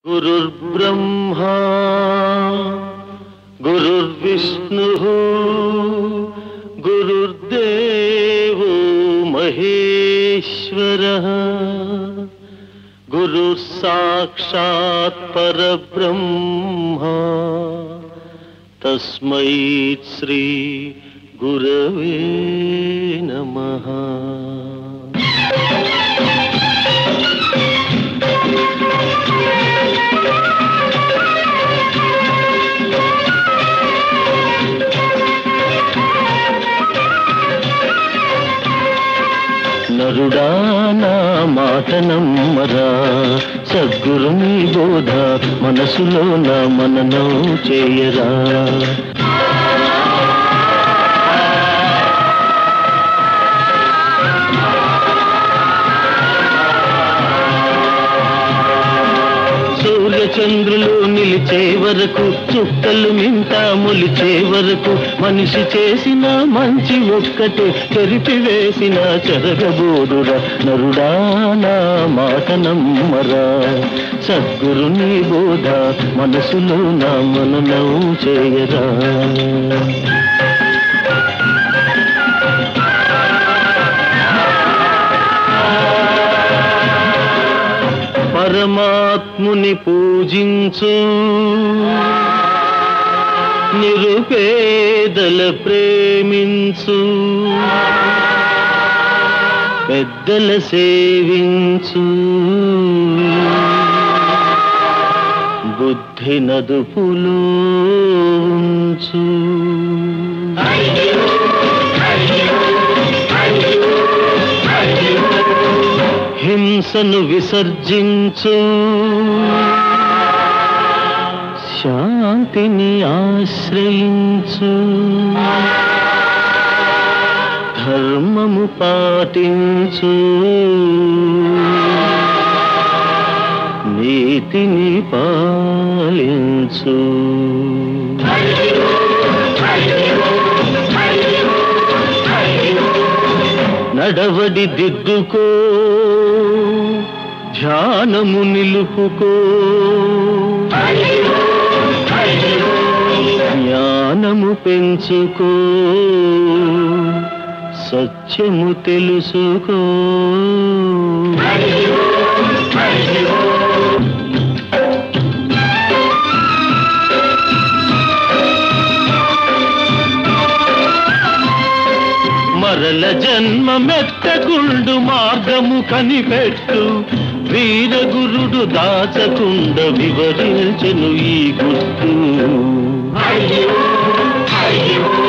गुरुर्ब्रह्मा गुरुर्विष्णुः गुरुर्देवो महेश्वरः गुरुः साक्षात् परब्रह्मा तस्मै श्री गुरवे नमः నరుడా నా మాట నమ్మరా సద్గురుని బోధ మనసులో నా మననం చేయరా సూర్యచంద్రులు నిలిచే వరకు చుక్కలు మింట మొలిచే వరకు మనిషి చేసిన మంచి ఒక్కటే చెరిపి వేసిన చెరగబోదుర నరుడా నా మాట నమ్మరా సద్గురుని బోధ మనసులో నా మననం చేయరా పరమాత్ముని పూజించు నిరుపేదల ప్రేమించు పెద్దల సేవించు బుద్ధి నదుపులో ఉంచు హింసను విసర్జించు శాంతిని ఆశ్రయించు ధర్మము పాటించు నీతిని పాలించు నడవడి దిద్దుకో ధ్యానము నిలుపుకో జ్ఞానము పెంచుకో సత్యము తెలుసుకో మరల జన్మ మెత్తకుండు మార్గము కనిపెట్టు వీరగురుడు దాచకుండ వివరించెను ఈ గుర్తు